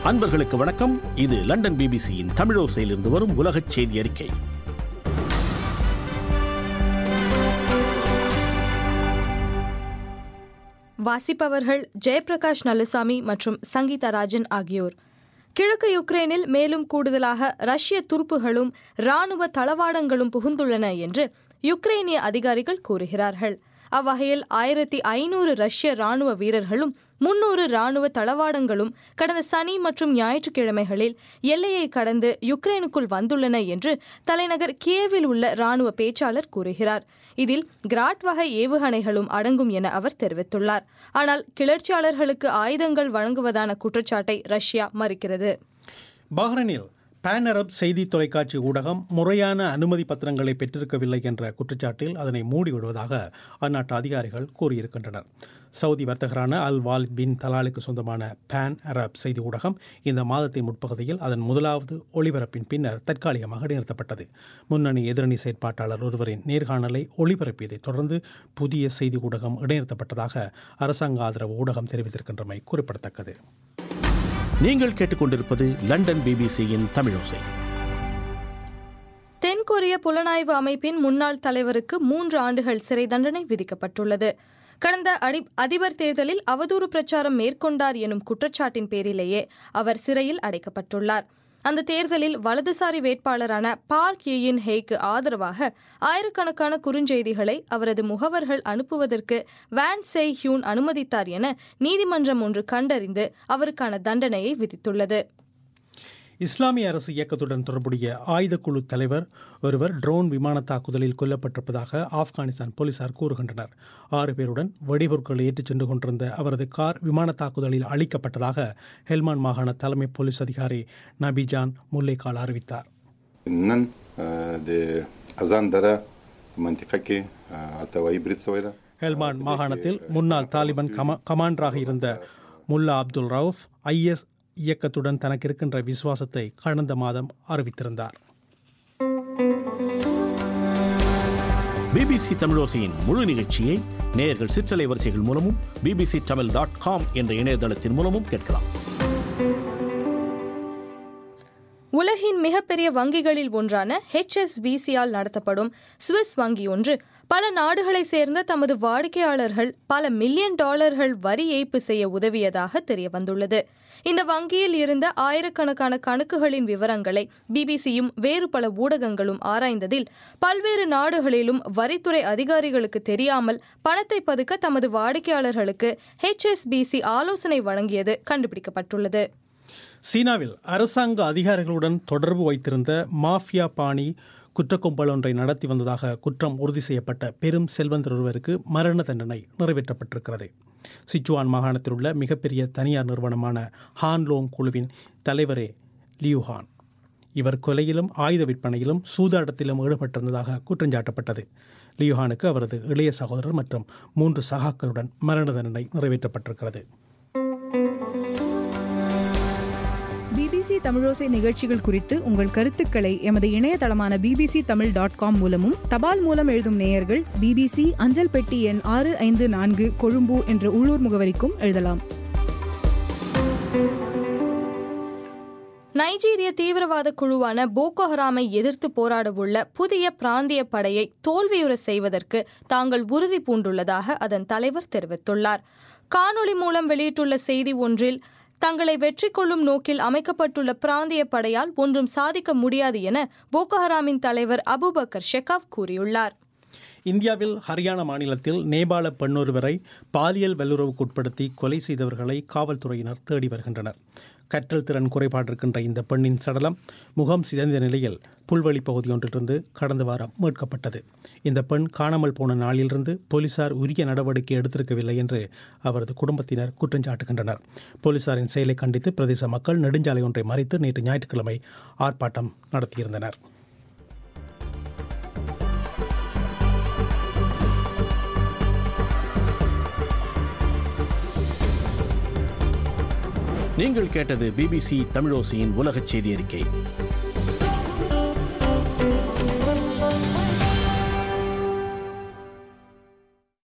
அன்பர்களுக்கு வணக்கம் இது லண்டன் பிபிசியின் தமிழோசையிலிருந்து வரும் உலகச் செய்தி அறிக்கை வாசிப்பவர்கள் ஜெயபிரகாஷ் நல்லுசாமி மற்றும் சங்கீதா ராஜன் ஆகியோர் கிழக்கு யுக்ரைனில் மேலும் கூடுதலாக ரஷ்ய துருப்புகளும் ராணுவ தளவாடங்களும் புகுந்துள்ளன என்று யுக்ரைனிய அதிகாரிகள் கூறுகிறார்கள் அவ்வகையில் ஆயிரத்தி ஐநூறு ரஷ்ய ராணுவ வீரர்களும் முன்னூறு ராணுவ தளவாடங்களும் கடந்த சனி மற்றும் ஞாயிற்றுக்கிழமைகளில் எல்லையை கடந்து யுக்ரைனுக்குள் வந்துள்ளன என்று தலைநகர் கியேவில் உள்ள ராணுவ பேச்சாளர் கூறுகிறார் இதில் கிராட் வகை ஏவுகணைகளும் அடங்கும் என அவர் தெரிவித்துள்ளார் ஆனால் கிளர்ச்சியாளர்களுக்கு ஆயுதங்கள் வழங்குவதான குற்றச்சாட்டை ரஷ்யா மறுக்கிறது பஹ்ரைனில் பேன் அரப் செய்தி தொலைக்காட்சி ஊடகம் முறையான அனுமதி பத்திரங்களை பெற்றிருக்கவில்லை என்ற குற்றச்சாட்டில் அதனை மூடிவிடுவதாக அந்நாட்டு அதிகாரிகள் கூறியிருக்கின்றனர் சவுதி வர்த்தகரான அல் வாலித் பின் தலாலுக்கு சொந்தமான பேன் அரப் செய்தி ஊடகம் இந்த மாதத்தின் முற்பகுதியில் அதன் முதலாவது ஒளிபரப்பின் பின்னர் தற்காலிகமாக நிறுத்தப்பட்டது முன்னணி எதிரணி செயற்பாட்டாளர் ஒருவரின் நேர்காணலை ஒளிபரப்பியதைத் தொடர்ந்து புதிய செய்தி ஊடகம் இடைநிறுத்தப்பட்டதாக அரசாங்க ஆதரவு ஊடகம் தெரிவித்திருக்கின்றமை குறிப்பிடத்தக்கது நீங்கள் கேட்டுக்கொண்டிருப்பது லண்டன் பிபிசியின் தமிழோசை தென்கொரிய புலனாய்வு அமைப்பின் முன்னாள் தலைவருக்கு மூன்று ஆண்டுகள் சிறை தண்டனை விதிக்கப்பட்டுள்ளது கடந்த அடி அதிபர் தேர்தலில் அவதூறு பிரச்சாரம் மேற்கொண்டார் எனும் குற்றச்சாட்டின் பேரிலேயே அவர் சிறையில் அடைக்கப்பட்டுள்ளார் அந்த தேர்தலில் வலதுசாரி வேட்பாளரான பார்க் யின் ஹேக்கு ஆதரவாக ஆயிரக்கணக்கான குறுஞ்செய்திகளை அவரது முகவர்கள் அனுப்புவதற்கு வேன் செய் ஹியூன் அனுமதித்தார் என நீதிமன்றம் ஒன்று கண்டறிந்து அவருக்கான தண்டனையை விதித்துள்ளது இஸ்லாமிய அரசு இயக்கத்துடன் தொடர்புடைய ஆயுதக்குழு தலைவர் ஒருவர் ட்ரோன் விமான தாக்குதலில் கொல்லப்பட்டிருப்பதாக ஆப்கானிஸ்தான் போலீசார் கூறுகின்றனர் ஆறு பேருடன் வெடிபொருட்களை ஏற்றிச் சென்று கொண்டிருந்த அவரது கார் விமான தாக்குதலில் அளிக்கப்பட்டதாக ஹெல்மான் மாகாண தலைமை போலீஸ் அதிகாரி நபிஜான் முல்லைகால் அறிவித்தார் نن د اذان دره منطقه کې التوایي برید شوی ده ஹெல்மான் மாகாணத்தில் முன்னாள் தாலிபான் கமா கமாண்டராக இருந்த முல்லா அப்துல் ரவுஃப் ஐஎஸ் இயக்கத்துடன் தனக்கு இருக்கின்ற விசுவாசத்தை கடந்த மாதம் அறிவித்திருந்தார் பிபிசி தமிழோசையின் முழு நிகழ்ச்சியை நேயர்கள் சிற்றலை வரிசைகள் மூலமும் பிபிசி தமிழ் டாட் காம் என்ற இணையதளத்தின் மூலமும் கேட்கலாம் உலகின் மிகப்பெரிய வங்கிகளில் ஒன்றான ஹெச்எஸ்பிசியால் நடத்தப்படும் சுவிஸ் வங்கி ஒன்று பல நாடுகளை சேர்ந்த தமது வாடிக்கையாளர்கள் பல மில்லியன் டாலர்கள் வரி ஏய்ப்பு செய்ய உதவியதாக தெரிய வந்துள்ளது இந்த வங்கியில் இருந்த ஆயிரக்கணக்கான கணக்குகளின் விவரங்களை பிபிசியும் வேறு பல ஊடகங்களும் ஆராய்ந்ததில் பல்வேறு நாடுகளிலும் வரித்துறை அதிகாரிகளுக்கு தெரியாமல் பணத்தை பதுக்க தமது வாடிக்கையாளர்களுக்கு ஹெச்எஸ்பிசி ஆலோசனை வழங்கியது கண்டுபிடிக்கப்பட்டுள்ளது சீனாவில் அரசாங்க அதிகாரிகளுடன் தொடர்பு வைத்திருந்த மாஃபியா பாணி குற்றக்கும்பல் ஒன்றை நடத்தி வந்ததாக குற்றம் உறுதி செய்யப்பட்ட பெரும் செல்வந்தர் ஒருவருக்கு மரண தண்டனை நிறைவேற்றப்பட்டிருக்கிறது சிச்சுவான் மாகாணத்தில் உள்ள மிகப்பெரிய தனியார் நிறுவனமான ஹான்லோங் குழுவின் தலைவரே லியூஹான் இவர் கொலையிலும் ஆயுத விற்பனையிலும் சூதாட்டத்திலும் ஈடுபட்டிருந்ததாக குற்றஞ்சாட்டப்பட்டது லியூஹானுக்கு அவரது இளைய சகோதரர் மற்றும் மூன்று சகாக்களுடன் மரண தண்டனை நிறைவேற்றப்பட்டிருக்கிறது பிபிசி தமிழோசை நிகழ்ச்சிகள் குறித்து உங்கள் கருத்துக்களை எமது இணையதளமான பிபிசி தமிழ் டாட் காம் மூலமும் தபால் மூலம் எழுதும் நேயர்கள் பிபிசி அஞ்சல் பெட்டி எண் ஆறு ஐந்து நான்கு கொழும்பு என்ற உள்ளூர் முகவரிக்கும் எழுதலாம் நைஜீரிய தீவிரவாத குழுவான போகோ ஹராமை எதிர்த்து போராடவுள்ள புதிய பிராந்திய படையை தோல்வியுற செய்வதற்கு தாங்கள் உறுதி பூண்டுள்ளதாக அதன் தலைவர் தெரிவித்துள்ளார் காணொளி மூலம் வெளியிட்டுள்ள செய்தி ஒன்றில் தங்களை வெற்றி கொள்ளும் நோக்கில் அமைக்கப்பட்டுள்ள பிராந்திய படையால் ஒன்றும் சாதிக்க முடியாது என போகோ ஹராமின் தலைவர் அபுபக்கர் ஷெகாவ் கூறியுள்ளார் இந்தியாவில் ஹரியானா மாநிலத்தில் நேபாள பெண்ணொருவரை பாலியல் வல்லுறவுக்குட்படுத்தி கொலை செய்தவர்களை காவல்துறையினர் தேடி வருகின்றனர் கற்றல் திறன் குறைபாடு இருக்கின்ற இந்த பெண்ணின் சடலம் முகம் சிதைந்த நிலையில் புல்வெளி பகுதி ஒன்றிலிருந்து கடந்த வாரம் மீட்கப்பட்டது இந்த பெண் காணாமல் போன நாளிலிருந்து போலீசார் உரிய நடவடிக்கை எடுத்திருக்கவில்லை என்று அவரது குடும்பத்தினர் குற்றஞ்சாட்டுகின்றனர் போலீசாரின் செயலை கண்டித்து பிரதேச மக்கள் நெடுஞ்சாலை ஒன்றை மறித்து நேற்று ஞாயிற்றுக்கிழமை ஆர்ப்பாட்டம் நடத்தியிருந்தனர் நீங்கள் கேட்டது பிபிசி தமிழோசையின் உலகச் செய்தி அறிக்கை